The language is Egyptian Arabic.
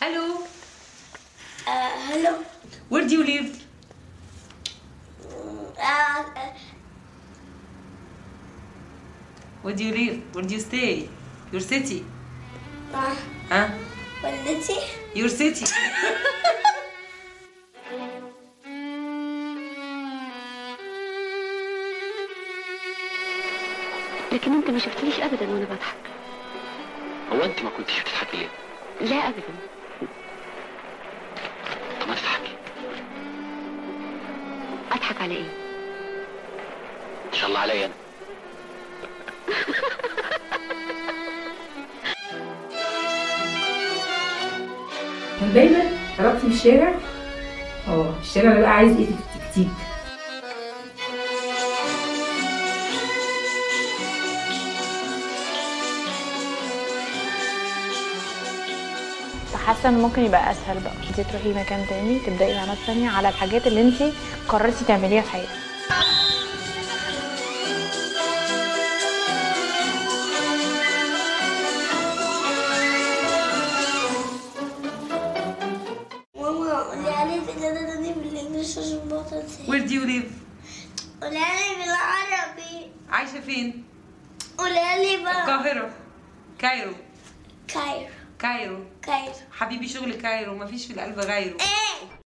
Hello, Uh, hello. where do you live? Uh, Where do you live? Where do you stay? Your city. uh, Huh? والدتي Your city. لكن انت ما شفتنيش ابدا وانا بضحك هو انت ما كنتش بتضحكي ليه؟ لا ابدا طب ما تضحكي اضحك على ايه ان شاء الله عليا انا كان دايما علاقتي في الشارع اه الشارع ده بقى عايز ايه تكتيك فحاسه انه ممكن يبقى اسهل بقى انت تروحي مكان تاني تبداي مع ناس تانية على الحاجات اللي انت قررتي تعمليها في حياتك ماما قولي لي كده تاني بالانجلش عشان بطل Where do you live? قولي لي بالعربي عايشة فين؟ قولي لي بقى القاهرة. كايرو. كايرو كايرو. كايرو حبيبي شغل كايرو مفيش في القلب غيره. ايه